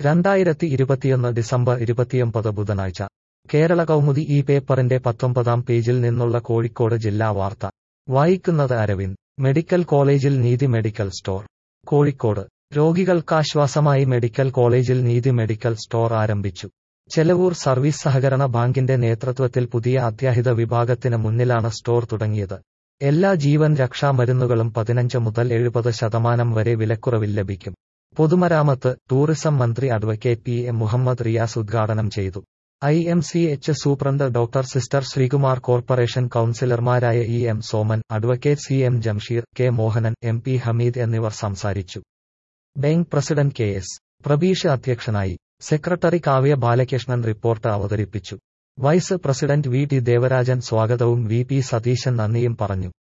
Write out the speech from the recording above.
രണ്ടായിരത്തി ഇരുപത്തിയൊന്ന് ഡിസംബർ ഇരുപത്തിയൊമ്പത് ബുധനാഴ്ച കേരള കൗമുദി ഈ പേപ്പറിന്റെ പത്തൊമ്പതാം പേജിൽ നിന്നുള്ള കോഴിക്കോട് ജില്ലാ വാർത്ത വായിക്കുന്നത് അരവിന്ദ് മെഡിക്കൽ കോളേജിൽ നീതി മെഡിക്കൽ സ്റ്റോർ കോഴിക്കോട് രോഗികൾക്കാശ്വാസമായി മെഡിക്കൽ കോളേജിൽ നീതി മെഡിക്കൽ സ്റ്റോർ ആരംഭിച്ചു ചെലവൂർ സർവീസ് സഹകരണ ബാങ്കിന്റെ നേതൃത്വത്തിൽ പുതിയ അത്യാഹിത വിഭാഗത്തിന് മുന്നിലാണ് സ്റ്റോർ തുടങ്ങിയത് എല്ലാ ജീവൻ രക്ഷാ മരുന്നുകളും പതിനഞ്ച് മുതൽ എഴുപത് ശതമാനം വരെ വിലക്കുറവിൽ ലഭിക്കും പൊതുമരാമത്ത് ടൂറിസം മന്ത്രി advocate P M Muhammad Riyas ഉദ്ഘാടനം ചെയ്തു I M C H superintendent doctor sister Sreekumar corporation കൌൺസിലർമാരായ E M Soman advocate C M Jamsheer K Mohanan M P Hameed എന്നിവർ സംസാരിച്ചു bank president K S Prabeesh അധ്യക്ഷനായി സെക്രട്ടറി കാവ്യ ബാലകൃഷ്ണൻ റിപ്പോർട്ട് അവതരിപ്പിച്ചു vice president V T Devarajan സ്വാഗതവും വി പി സതീശൻ നന്ദിയും പറഞ്ഞു